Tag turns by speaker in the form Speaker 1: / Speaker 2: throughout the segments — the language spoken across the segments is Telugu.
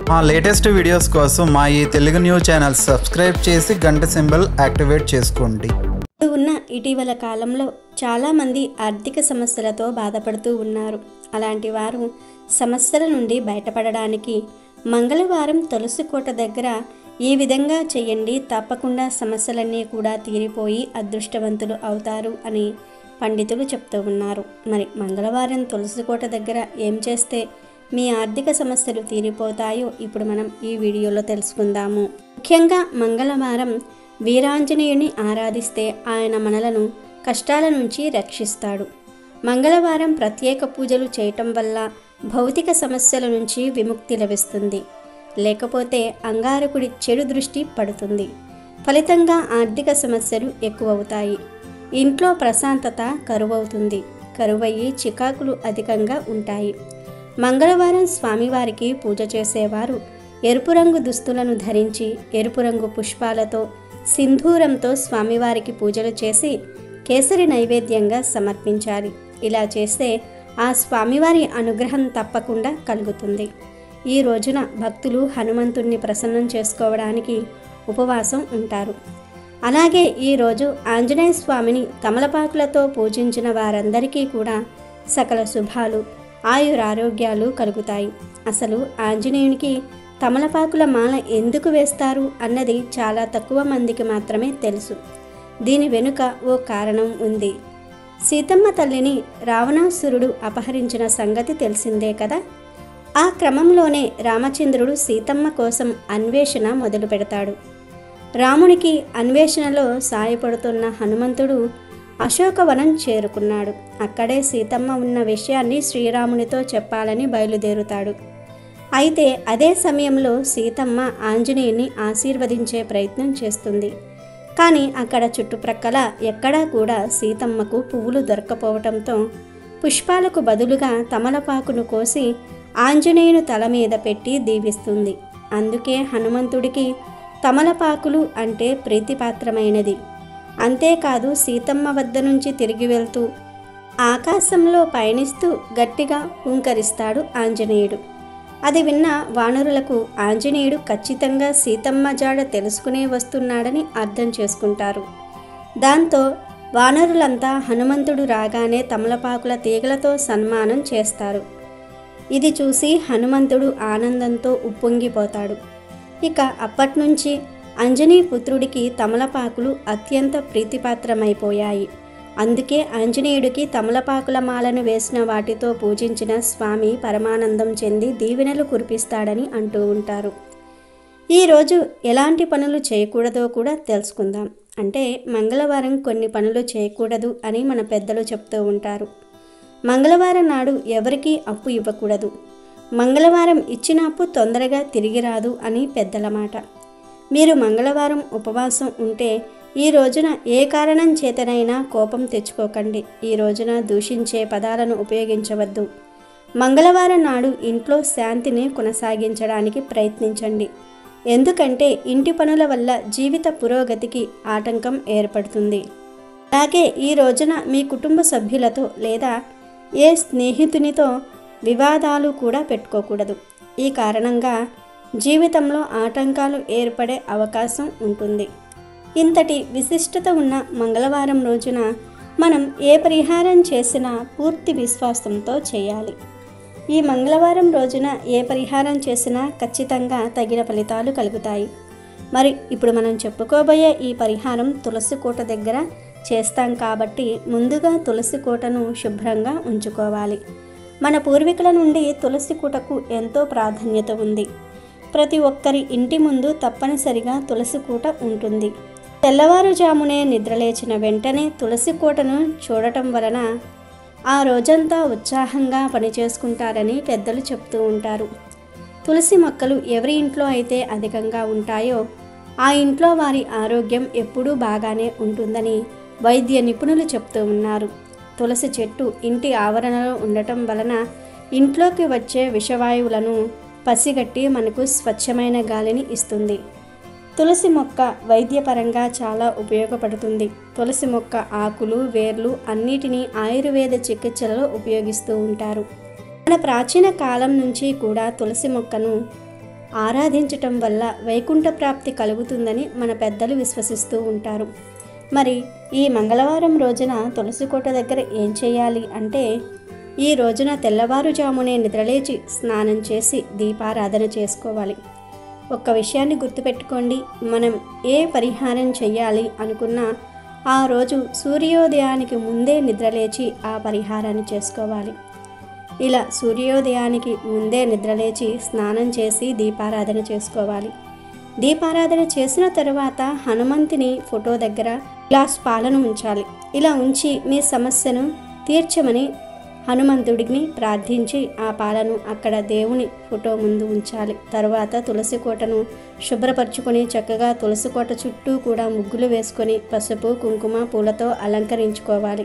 Speaker 1: మా లేటెస్ట్ వీడియోస్ కోసం మా ఈ తెలుగు న్యూస్ ఛానల్ సబ్స్క్రైబ్ చేసి గంట సింబల్ యాక్టివేట్ చేసుకోండి
Speaker 2: ఇప్పుడు ఉన్న ఇటీవల కాలంలో చాలామంది ఆర్థిక సమస్యలతో బాధపడుతూ ఉన్నారు అలాంటి వారు సమస్యల నుండి బయటపడడానికి మంగళవారం తులసి కోట దగ్గర ఈ విధంగా చేయండి తప్పకుండా సమస్యలన్నీ కూడా తీరిపోయి అదృష్టవంతులు అవుతారు అని పండితులు చెప్తూ ఉన్నారు మరి మంగళవారం తులసి కోట దగ్గర ఏం చేస్తే మీ ఆర్థిక సమస్యలు తీరిపోతాయో ఇప్పుడు మనం ఈ వీడియోలో తెలుసుకుందాము ముఖ్యంగా మంగళవారం వీరాంజనేయుని ఆరాధిస్తే ఆయన మనలను కష్టాల నుంచి రక్షిస్తాడు మంగళవారం ప్రత్యేక పూజలు చేయటం వల్ల భౌతిక సమస్యల నుంచి విముక్తి లభిస్తుంది లేకపోతే అంగారకుడి చెడు దృష్టి పడుతుంది ఫలితంగా ఆర్థిక సమస్యలు ఎక్కువవుతాయి ఇంట్లో ప్రశాంతత కరువవుతుంది కరువయ్యి చికాకులు అధికంగా ఉంటాయి మంగళవారం స్వామివారికి పూజ చేసేవారు ఎరుపు రంగు దుస్తులను ధరించి ఎరుపు రంగు పుష్పాలతో సింధూరంతో స్వామివారికి పూజలు చేసి కేసరి నైవేద్యంగా సమర్పించాలి ఇలా చేస్తే ఆ స్వామివారి అనుగ్రహం తప్పకుండా కలుగుతుంది ఈ రోజున భక్తులు హనుమంతుణ్ణి ప్రసన్నం చేసుకోవడానికి ఉపవాసం ఉంటారు అలాగే ఈరోజు ఆంజనేయ స్వామిని తమలపాకులతో పూజించిన వారందరికీ కూడా సకల శుభాలు ఆయురారోగ్యాలు కలుగుతాయి అసలు ఆంజనేయునికి తమలపాకుల మాల ఎందుకు వేస్తారు అన్నది చాలా తక్కువ మందికి మాత్రమే తెలుసు దీని వెనుక ఓ కారణం ఉంది సీతమ్మ తల్లిని రావణాసురుడు అపహరించిన సంగతి తెలిసిందే కదా ఆ క్రమంలోనే రామచంద్రుడు సీతమ్మ కోసం అన్వేషణ మొదలు పెడతాడు రామునికి అన్వేషణలో సాయపడుతున్న హనుమంతుడు అశోకవనం చేరుకున్నాడు అక్కడే సీతమ్మ ఉన్న విషయాన్ని శ్రీరామునితో చెప్పాలని బయలుదేరుతాడు అయితే అదే సమయంలో సీతమ్మ ఆంజనేయుని ఆశీర్వదించే ప్రయత్నం చేస్తుంది కానీ అక్కడ చుట్టుప్రక్కల ఎక్కడా కూడా సీతమ్మకు పువ్వులు దొరకపోవటంతో పుష్పాలకు బదులుగా తమలపాకును కోసి ఆంజనేయుని తల మీద పెట్టి దీవిస్తుంది అందుకే హనుమంతుడికి తమలపాకులు అంటే ప్రీతిపాత్రమైనది అంతేకాదు సీతమ్మ వద్ద నుంచి తిరిగి వెళ్తూ ఆకాశంలో పయనిస్తూ గట్టిగా హుంకరిస్తాడు ఆంజనేయుడు అది విన్న వానరులకు ఆంజనేయుడు ఖచ్చితంగా సీతమ్మ జాడ తెలుసుకునే వస్తున్నాడని అర్థం చేసుకుంటారు దాంతో వానరులంతా హనుమంతుడు రాగానే తమలపాకుల తీగలతో సన్మానం చేస్తారు ఇది చూసి హనుమంతుడు ఆనందంతో ఉప్పొంగిపోతాడు ఇక అప్పట్నుంచి అంజనీ పుత్రుడికి తమలపాకులు అత్యంత ప్రీతిపాత్రమైపోయాయి అందుకే ఆంజనేయుడికి తమలపాకుల మాలను వేసిన వాటితో పూజించిన స్వామి పరమానందం చెంది దీవెనలు కురిపిస్తాడని అంటూ ఉంటారు ఈరోజు ఎలాంటి పనులు చేయకూడదో కూడా తెలుసుకుందాం అంటే మంగళవారం కొన్ని పనులు చేయకూడదు అని మన పెద్దలు చెప్తూ ఉంటారు మంగళవారం నాడు ఎవరికీ అప్పు ఇవ్వకూడదు మంగళవారం ఇచ్చిన అప్పు తొందరగా తిరిగి రాదు అని పెద్దల మాట మీరు మంగళవారం ఉపవాసం ఉంటే ఈ రోజున ఏ కారణం చేతనైనా కోపం తెచ్చుకోకండి ఈ రోజున దూషించే పదాలను ఉపయోగించవద్దు మంగళవారం నాడు ఇంట్లో శాంతిని కొనసాగించడానికి ప్రయత్నించండి ఎందుకంటే ఇంటి పనుల వల్ల జీవిత పురోగతికి ఆటంకం ఏర్పడుతుంది అలాగే ఈ రోజున మీ కుటుంబ సభ్యులతో లేదా ఏ స్నేహితునితో వివాదాలు కూడా పెట్టుకోకూడదు ఈ కారణంగా జీవితంలో ఆటంకాలు ఏర్పడే అవకాశం ఉంటుంది ఇంతటి విశిష్టత ఉన్న మంగళవారం రోజున మనం ఏ పరిహారం చేసినా పూర్తి విశ్వాసంతో చేయాలి ఈ మంగళవారం రోజున ఏ పరిహారం చేసినా ఖచ్చితంగా తగిన ఫలితాలు కలుగుతాయి మరి ఇప్పుడు మనం చెప్పుకోబోయే ఈ పరిహారం తులసి కోట దగ్గర చేస్తాం కాబట్టి ముందుగా తులసి కోటను శుభ్రంగా ఉంచుకోవాలి మన పూర్వీకుల నుండి తులసి కోటకు ఎంతో ప్రాధాన్యత ఉంది ప్రతి ఒక్కరి ఇంటి ముందు తప్పనిసరిగా తులసి కోట ఉంటుంది తెల్లవారుజామునే నిద్రలేచిన వెంటనే తులసి కోటను చూడటం వలన ఆ రోజంతా ఉత్సాహంగా పనిచేసుకుంటారని పెద్దలు చెప్తూ ఉంటారు తులసి మొక్కలు ఎవరి ఇంట్లో అయితే అధికంగా ఉంటాయో ఆ ఇంట్లో వారి ఆరోగ్యం ఎప్పుడూ బాగానే ఉంటుందని వైద్య నిపుణులు చెప్తూ ఉన్నారు తులసి చెట్టు ఇంటి ఆవరణలో ఉండటం వలన ఇంట్లోకి వచ్చే విషవాయువులను పసిగట్టి మనకు స్వచ్ఛమైన గాలిని ఇస్తుంది తులసి మొక్క వైద్యపరంగా చాలా ఉపయోగపడుతుంది తులసి మొక్క ఆకులు వేర్లు అన్నిటినీ ఆయుర్వేద చికిత్సలలో ఉపయోగిస్తూ ఉంటారు మన ప్రాచీన కాలం నుంచి కూడా తులసి మొక్కను ఆరాధించటం వల్ల వైకుంఠ ప్రాప్తి కలుగుతుందని మన పెద్దలు విశ్వసిస్తూ ఉంటారు మరి ఈ మంగళవారం రోజున తులసి కోట దగ్గర ఏం చేయాలి అంటే ఈ రోజున తెల్లవారుజామునే నిద్రలేచి స్నానం చేసి దీపారాధన చేసుకోవాలి ఒక్క విషయాన్ని గుర్తుపెట్టుకోండి మనం ఏ పరిహారం చేయాలి అనుకున్నా ఆ రోజు సూర్యోదయానికి ముందే నిద్రలేచి ఆ పరిహారాన్ని చేసుకోవాలి ఇలా సూర్యోదయానికి ముందే నిద్రలేచి స్నానం చేసి దీపారాధన చేసుకోవాలి దీపారాధన చేసిన తరువాత హనుమంతుని ఫోటో దగ్గర గ్లాస్ పాలను ఉంచాలి ఇలా ఉంచి మీ సమస్యను తీర్చమని హనుమంతుడిని ప్రార్థించి ఆ పాలను అక్కడ దేవుని ఫోటో ముందు ఉంచాలి తరువాత తులసి కోటను శుభ్రపరచుకొని చక్కగా తులసి కోట చుట్టూ కూడా ముగ్గులు వేసుకొని పసుపు కుంకుమ పూలతో అలంకరించుకోవాలి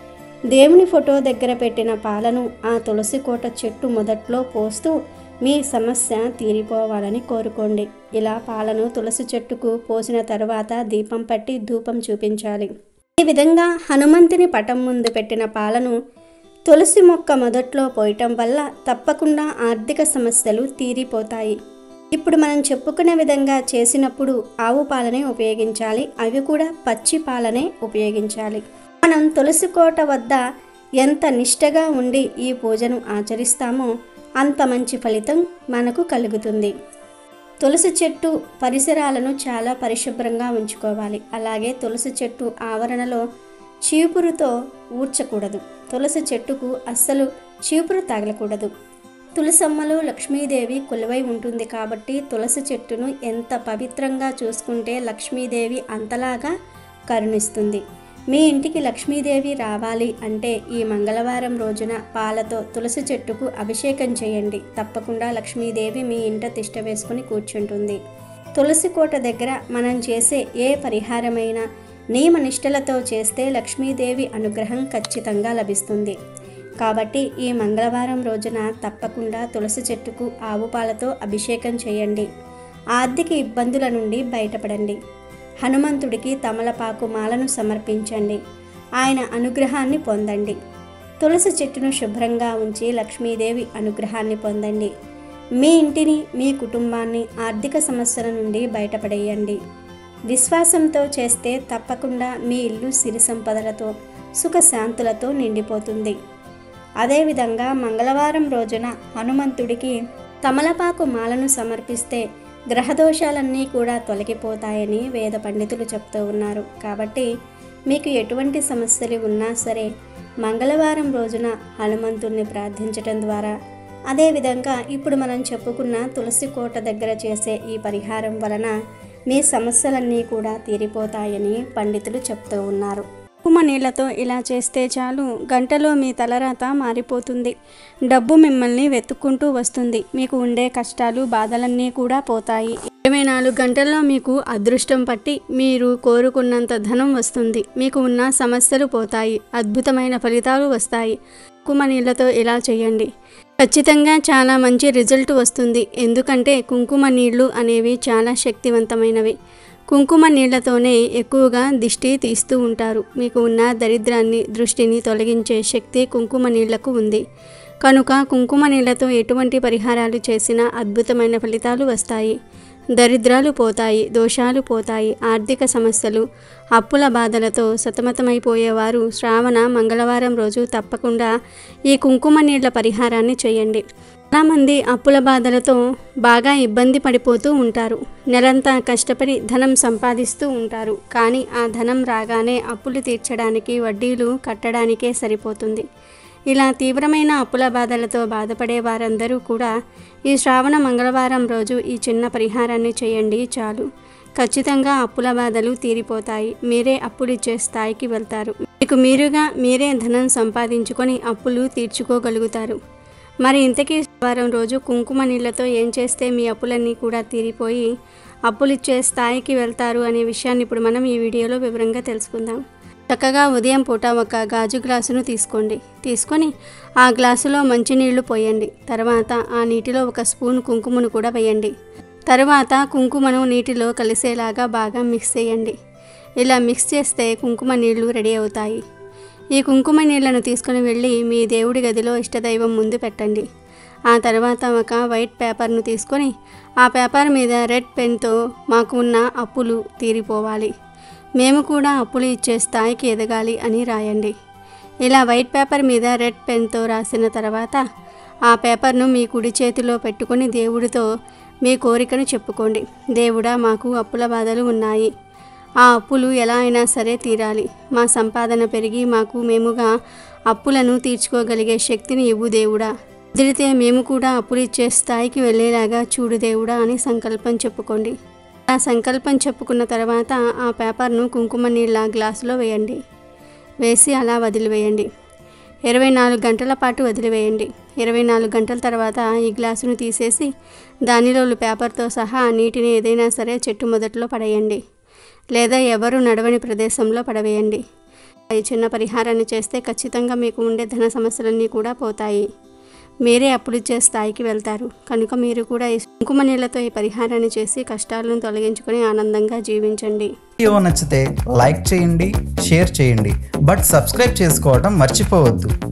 Speaker 2: దేవుని ఫోటో దగ్గర పెట్టిన పాలను ఆ తులసి కోట చెట్టు మొదట్లో పోస్తూ మీ సమస్య తీరిపోవాలని కోరుకోండి ఇలా పాలను తులసి చెట్టుకు పోసిన తర్వాత దీపం పట్టి ధూపం చూపించాలి ఈ విధంగా హనుమంతుని పటం ముందు పెట్టిన పాలను తులసి మొక్క మొదట్లో పోయటం వల్ల తప్పకుండా ఆర్థిక సమస్యలు తీరిపోతాయి ఇప్పుడు మనం చెప్పుకునే విధంగా చేసినప్పుడు ఆవు పాలనే ఉపయోగించాలి అవి కూడా పచ్చి పాలనే ఉపయోగించాలి మనం తులసి కోట వద్ద ఎంత నిష్టగా ఉండి ఈ పూజను ఆచరిస్తామో అంత మంచి ఫలితం మనకు కలుగుతుంది తులసి చెట్టు పరిసరాలను చాలా పరిశుభ్రంగా ఉంచుకోవాలి అలాగే తులసి చెట్టు ఆవరణలో చీపురుతో ఊడ్చకూడదు తులసి చెట్టుకు అస్సలు చీపురు తగలకూడదు తులసమ్మలో లక్ష్మీదేవి కొలువై ఉంటుంది కాబట్టి తులసి చెట్టును ఎంత పవిత్రంగా చూసుకుంటే లక్ష్మీదేవి అంతలాగా కరుణిస్తుంది మీ ఇంటికి లక్ష్మీదేవి రావాలి అంటే ఈ మంగళవారం రోజున పాలతో తులసి చెట్టుకు అభిషేకం చేయండి తప్పకుండా లక్ష్మీదేవి మీ ఇంట తిష్ట వేసుకుని కూర్చుంటుంది తులసి కోట దగ్గర మనం చేసే ఏ పరిహారమైనా నియమ నిష్టలతో చేస్తే లక్ష్మీదేవి అనుగ్రహం ఖచ్చితంగా లభిస్తుంది కాబట్టి ఈ మంగళవారం రోజున తప్పకుండా తులసి చెట్టుకు ఆవు పాలతో అభిషేకం చేయండి ఆర్థిక ఇబ్బందుల నుండి బయటపడండి హనుమంతుడికి తమలపాకు మాలను సమర్పించండి ఆయన అనుగ్రహాన్ని పొందండి తులసి చెట్టును శుభ్రంగా ఉంచి లక్ష్మీదేవి అనుగ్రహాన్ని పొందండి మీ ఇంటిని మీ కుటుంబాన్ని ఆర్థిక సమస్యల నుండి బయటపడేయండి విశ్వాసంతో చేస్తే తప్పకుండా మీ ఇల్లు సిరి సంపదలతో సుఖశాంతులతో నిండిపోతుంది అదేవిధంగా మంగళవారం రోజున హనుమంతుడికి తమలపాకు మాలను సమర్పిస్తే గ్రహదోషాలన్నీ కూడా తొలగిపోతాయని వేద పండితులు చెప్తూ ఉన్నారు కాబట్టి మీకు ఎటువంటి సమస్యలు ఉన్నా సరే మంగళవారం రోజున హనుమంతుడిని ప్రార్థించటం ద్వారా అదేవిధంగా ఇప్పుడు మనం చెప్పుకున్న తులసి కోట దగ్గర చేసే ఈ పరిహారం వలన మీ సమస్యలన్నీ కూడా తీరిపోతాయని పండితులు చెప్తూ ఉన్నారు కుంకుమ నీళ్లతో ఇలా చేస్తే చాలు గంటలో మీ తలరాత మారిపోతుంది డబ్బు మిమ్మల్ని వెతుక్కుంటూ వస్తుంది మీకు ఉండే కష్టాలు బాధలన్నీ కూడా పోతాయి ఇరవై నాలుగు గంటల్లో మీకు అదృష్టం పట్టి మీరు కోరుకున్నంత ధనం వస్తుంది మీకు ఉన్న సమస్యలు పోతాయి అద్భుతమైన ఫలితాలు వస్తాయి కుంకుమ నీళ్లతో ఇలా చేయండి ఖచ్చితంగా చాలా మంచి రిజల్ట్ వస్తుంది ఎందుకంటే కుంకుమ నీళ్లు అనేవి చాలా శక్తివంతమైనవి కుంకుమ నీళ్లతోనే ఎక్కువగా దిష్టి తీస్తూ ఉంటారు మీకు ఉన్న దరిద్రాన్ని దృష్టిని తొలగించే శక్తి కుంకుమ నీళ్లకు ఉంది కనుక కుంకుమ నీళ్లతో ఎటువంటి పరిహారాలు చేసినా అద్భుతమైన ఫలితాలు వస్తాయి దరిద్రాలు పోతాయి దోషాలు పోతాయి ఆర్థిక సమస్యలు అప్పుల బాధలతో సతమతమైపోయేవారు శ్రావణ మంగళవారం రోజు తప్పకుండా ఈ కుంకుమ నీళ్ల పరిహారాన్ని చేయండి చాలామంది అప్పుల బాధలతో బాగా ఇబ్బంది పడిపోతూ ఉంటారు నెలంతా కష్టపడి ధనం సంపాదిస్తూ ఉంటారు కానీ ఆ ధనం రాగానే అప్పులు తీర్చడానికి వడ్డీలు కట్టడానికే సరిపోతుంది ఇలా తీవ్రమైన అప్పుల బాధలతో బాధపడే వారందరూ కూడా ఈ శ్రావణ మంగళవారం రోజు ఈ చిన్న పరిహారాన్ని చేయండి చాలు ఖచ్చితంగా అప్పుల బాధలు తీరిపోతాయి మీరే అప్పులు ఇచ్చే స్థాయికి వెళ్తారు మీకు మీరుగా మీరే ధనం సంపాదించుకొని అప్పులు తీర్చుకోగలుగుతారు మరి ఇంతకీ వారం రోజు కుంకుమ నీళ్లతో ఏం చేస్తే మీ అప్పులన్నీ కూడా తీరిపోయి అప్పులు ఇచ్చే స్థాయికి వెళ్తారు అనే విషయాన్ని ఇప్పుడు మనం ఈ వీడియోలో వివరంగా తెలుసుకుందాం చక్కగా ఉదయం పూట ఒక గాజు గ్లాసును తీసుకోండి తీసుకొని ఆ గ్లాసులో మంచినీళ్లు పోయండి తర్వాత ఆ నీటిలో ఒక స్పూన్ కుంకుమను కూడా వేయండి తర్వాత కుంకుమను నీటిలో కలిసేలాగా బాగా మిక్స్ చేయండి ఇలా మిక్స్ చేస్తే కుంకుమ నీళ్లు రెడీ అవుతాయి ఈ కుంకుమ నీళ్లను తీసుకుని వెళ్ళి మీ దేవుడి గదిలో ఇష్టదైవం ముందు పెట్టండి ఆ తర్వాత ఒక వైట్ పేపర్ను తీసుకొని ఆ పేపర్ మీద రెడ్ పెన్తో మాకు ఉన్న అప్పులు తీరిపోవాలి మేము కూడా అప్పులు ఇచ్చే స్థాయికి ఎదగాలి అని రాయండి ఇలా వైట్ పేపర్ మీద రెడ్ పెన్తో రాసిన తర్వాత ఆ పేపర్ను మీ కుడి చేతిలో పెట్టుకొని దేవుడితో మీ కోరికను చెప్పుకోండి దేవుడా మాకు అప్పుల బాధలు ఉన్నాయి ఆ అప్పులు ఎలా అయినా సరే తీరాలి మా సంపాదన పెరిగి మాకు మేముగా అప్పులను తీర్చుకోగలిగే శక్తిని ఇవ్వు దేవుడా కుదిరితే మేము కూడా అప్పులు ఇచ్చే స్థాయికి వెళ్ళేలాగా చూడు దేవుడా అని సంకల్పం చెప్పుకోండి ఆ సంకల్పం చెప్పుకున్న తర్వాత ఆ పేపర్ను కుంకుమ నీళ్ళ గ్లాసులో వేయండి వేసి అలా వదిలివేయండి ఇరవై నాలుగు గంటల పాటు వదిలివేయండి ఇరవై నాలుగు గంటల తర్వాత ఈ గ్లాసును తీసేసి దానిలో పేపర్తో సహా ఆ నీటిని ఏదైనా సరే చెట్టు మొదట్లో పడేయండి లేదా ఎవరు నడవని ప్రదేశంలో పడవేయండి ఈ చిన్న పరిహారాన్ని చేస్తే ఖచ్చితంగా మీకు ఉండే ధన సమస్యలన్నీ కూడా పోతాయి మీరే అప్పులిచ్చే స్థాయికి వెళ్తారు కనుక మీరు కూడా ఈ కుంకుమ నీళ్ళతో ఈ పరిహారాన్ని చేసి కష్టాలను తొలగించుకొని ఆనందంగా జీవించండి
Speaker 1: వీడియో నచ్చితే లైక్ చేయండి షేర్ చేయండి బట్ సబ్స్క్రైబ్ చేసుకోవడం మర్చిపోవద్దు